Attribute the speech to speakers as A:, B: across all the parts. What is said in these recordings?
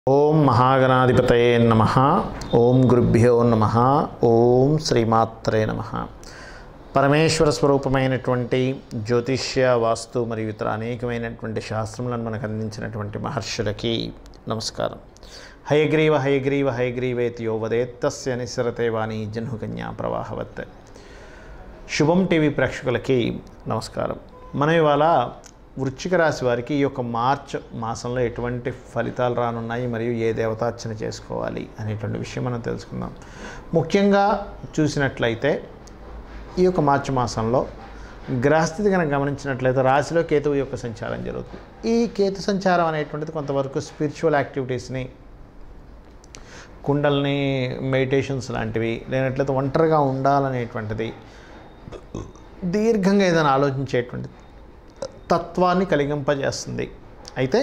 A: ఓం మహాగణాధిపతయే నమ ఓం గురుభ్యో నమ ఓం శ్రీమాత్రే నమ పరమేశ్వర స్వరూపమైనటువంటి జ్యోతిష్య వాస్తు మరియు ఇతర అనేకమైనటువంటి శాస్త్రములను మనకు అందించినటువంటి మహర్షులకి నమస్కారం హయగ్రీవ హయగ్రీవ హయగ్రీవేతి యో వదేత్తస్య నిస్సరతే వాణి జహ్నుకన్యా ప్రవాహవత్ శుభం టీవీ ప్రేక్షకులకి నమస్కారం మనం ఇవాళ వృశ్చిక రాశి వారికి ఈ యొక్క మార్చ్ మాసంలో ఎటువంటి ఫలితాలు రానున్నాయి మరియు ఏ దేవతార్చన చేసుకోవాలి అనేటువంటి విషయం మనం తెలుసుకుందాం ముఖ్యంగా చూసినట్లయితే ఈ యొక్క మార్చి మాసంలో గ్రహస్థితి కనుక గమనించినట్లయితే రాశిలో కేతువు యొక్క సంచారం జరుగుతుంది ఈ కేతు సంచారం అనేటువంటిది కొంతవరకు స్పిరిచువల్ యాక్టివిటీస్ని కుండల్ని మెడిటేషన్స్ లాంటివి లేనట్లయితే ఒంటరిగా ఉండాలనేటువంటిది దీర్ఘంగా ఏదైనా ఆలోచించేటువంటి తత్వాన్ని కలిగింపజేస్తుంది అయితే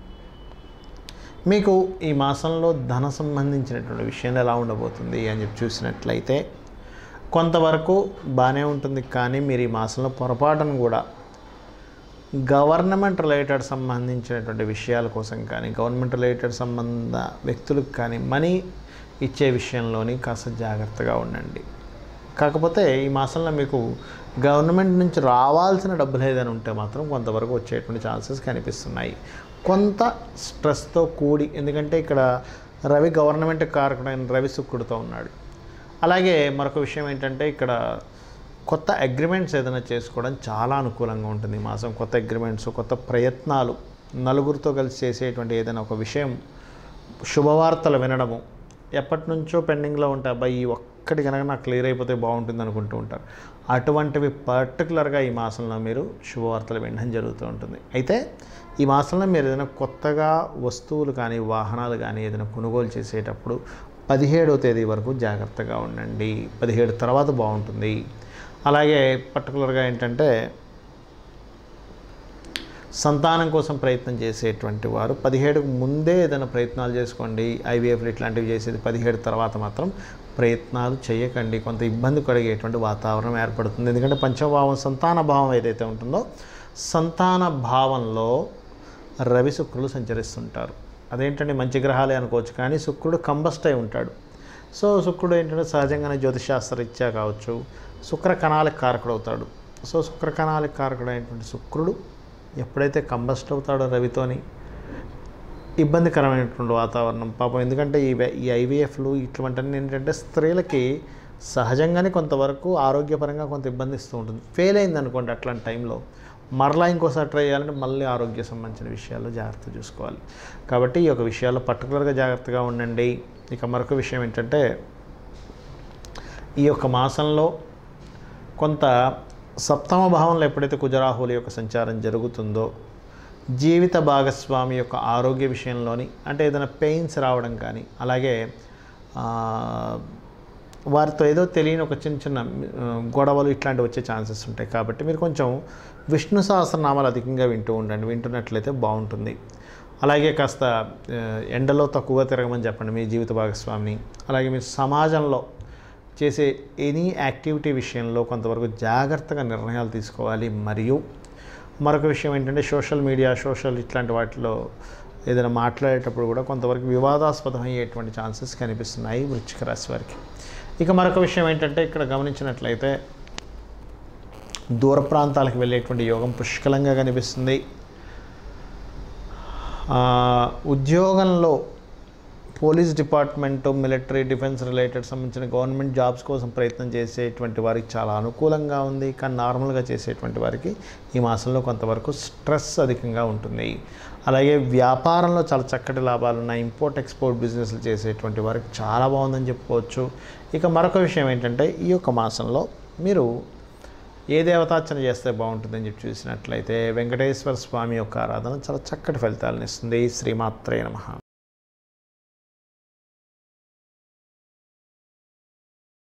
A: మీకు ఈ మాసంలో ధన సంబంధించినటువంటి విషయం ఎలా ఉండబోతుంది అని చెప్పి చూసినట్లయితే కొంతవరకు బాగానే ఉంటుంది కానీ మీరు ఈ మాసంలో పొరపాటును కూడా గవర్నమెంట్ రిలేటెడ్ సంబంధించినటువంటి విషయాల కోసం కానీ గవర్నమెంట్ రిలేటెడ్ సంబంధ వ్యక్తులకు కానీ మనీ ఇచ్చే విషయంలోని కాస్త జాగ్రత్తగా ఉండండి కాకపోతే ఈ మాసంలో మీకు గవర్నమెంట్ నుంచి రావాల్సిన డబ్బులు ఏదైనా ఉంటే మాత్రం కొంతవరకు వచ్చేటువంటి ఛాన్సెస్ కనిపిస్తున్నాయి కొంత స్ట్రెస్తో కూడి ఎందుకంటే ఇక్కడ రవి గవర్నమెంట్ కారకుడైన రవి శుక్రుడితో ఉన్నాడు అలాగే మరొక విషయం ఏంటంటే ఇక్కడ కొత్త అగ్రిమెంట్స్ ఏదైనా చేసుకోవడం చాలా అనుకూలంగా ఉంటుంది ఈ మాసం కొత్త అగ్రిమెంట్స్ కొత్త ప్రయత్నాలు నలుగురితో కలిసి చేసేటువంటి ఏదైనా ఒక విషయం శుభవార్తలు వినడము ఎప్పటి నుంచో పెండింగ్లో ఉంటే అబ్బాయి ఈ ఒక్కటి కనుక నాకు క్లియర్ అయిపోతే బాగుంటుంది అనుకుంటూ ఉంటారు అటువంటివి పర్టికులర్గా ఈ మాసంలో మీరు శుభవార్తలు వినడం జరుగుతూ ఉంటుంది అయితే ఈ మాసంలో మీరు ఏదైనా కొత్తగా వస్తువులు కానీ వాహనాలు కానీ ఏదైనా కొనుగోలు చేసేటప్పుడు పదిహేడవ తేదీ వరకు జాగ్రత్తగా ఉండండి పదిహేడు తర్వాత బాగుంటుంది అలాగే పర్టికులర్గా ఏంటంటే సంతానం కోసం ప్రయత్నం చేసేటువంటి వారు పదిహేడుకు ముందే ఏదైనా ప్రయత్నాలు చేసుకోండి ఐవీఎఫ్లు ఇట్లాంటివి చేసేది పదిహేడు తర్వాత మాత్రం ప్రయత్నాలు చేయకండి కొంత ఇబ్బంది కలిగేటువంటి వాతావరణం ఏర్పడుతుంది ఎందుకంటే పంచభావం సంతాన భావం ఏదైతే ఉంటుందో సంతాన భావంలో రవి శుక్రులు సంచరిస్తుంటారు అదేంటంటే మంచి గ్రహాలే అనుకోవచ్చు కానీ శుక్రుడు కంబస్ట్ అయి ఉంటాడు సో శుక్రుడు ఏంటంటే సహజంగానే జ్యోతిషాస్త్ర రీత్యా కావచ్చు శుక్ర కణాలకు కారకుడు అవుతాడు సో శుక్ర కణాలకు కారకుడు అయినటువంటి శుక్రుడు ఎప్పుడైతే కంబస్ట్ అవుతాడో రవితోని ఇబ్బందికరమైనటువంటి వాతావరణం పాపం ఎందుకంటే ఈ వే- ఈ ఐవీఎఫ్లు ఇటువంటివన్నీ ఏంటంటే స్త్రీలకి సహజంగానే కొంతవరకు ఆరోగ్యపరంగా కొంత ఇబ్బంది ఇస్తూ ఉంటుంది ఫెయిల్ అయింది అనుకోండి అట్లాంటి టైంలో మరలా ఇంకోసారి ట్రై చేయాలంటే మళ్ళీ ఆరోగ్య సంబంధించిన విషయాల్లో జాగ్రత్త చూసుకోవాలి కాబట్టి ఈ యొక్క విషయాల్లో పర్టికులర్గా జాగ్రత్తగా ఉండండి ఇక మరొక విషయం ఏంటంటే ఈ యొక్క మాసంలో కొంత సప్తమ భావంలో ఎప్పుడైతే కుజరాహుల యొక్క సంచారం జరుగుతుందో జీవిత భాగస్వామి యొక్క ఆరోగ్య విషయంలోని అంటే ఏదైనా పెయిన్స్ రావడం కానీ అలాగే ఆ, వారితో ఏదో తెలియని ఒక చిన్న చిన్న ఆ, గొడవలు ఇట్లాంటివి వచ్చే ఛాన్సెస్ ఉంటాయి కాబట్టి మీరు కొంచెం విష్ణు సహస్రనామాలు అధికంగా వింటూ ఉండండి వింటున్నట్లయితే బాగుంటుంది అలాగే కాస్త ఆ, ఎండలో తక్కువగా తిరగమని చెప్పండి మీ జీవిత భాగస్వామిని అలాగే మీరు సమాజంలో చేసే ఎనీ యాక్టివిటీ విషయంలో కొంతవరకు జాగ్రత్తగా నిర్ణయాలు తీసుకోవాలి మరియు మరొక విషయం ఏంటంటే సోషల్ మీడియా సోషల్ ఇట్లాంటి వాటిలో ఏదైనా మాట్లాడేటప్పుడు కూడా కొంతవరకు వివాదాస్పదమయ్యేటువంటి ఛాన్సెస్ కనిపిస్తున్నాయి వృశ్చిక రాశి వారికి ఇక మరొక విషయం ఏంటంటే ఇక్కడ గమనించినట్లయితే దూర ప్రాంతాలకు వెళ్ళేటువంటి యోగం పుష్కలంగా కనిపిస్తుంది ఆ, ఉద్యోగంలో police department military defence related సంబంధించిన గవర్నమెంట్ జాబ్స్ కోసం ప్రయత్నం చేసేటువంటి వారికి చాలా అనుకూలంగా ఉంది కానీ నార్మల్గా చేసేటువంటి వారికి ఈ మాసంలో కొంతవరకు స్ట్రెస్ అధికంగా ఉంటుంది అలాగే వ్యాపారంలో చాలా చక్కటి లాభాలు ఉన్నాయి ఇంపోర్ట్ ఎక్స్పోర్ట్ బిజినెస్లు చేసేటువంటి వారికి చాలా బాగుందని చెప్పుకోవచ్చు ఇక మరొక విషయం ఏంటంటే ఈ యొక్క మాసంలో మీరు ఏ దేవతార్చన చేస్తే బాగుంటుందని చెప్పి చూసినట్లయితే వెంకటేశ్వర స్వామి యొక్క ఆరాధన చాలా చక్కటి ఫలితాలను ఇస్తుంది శ్రీమాత్రే నమః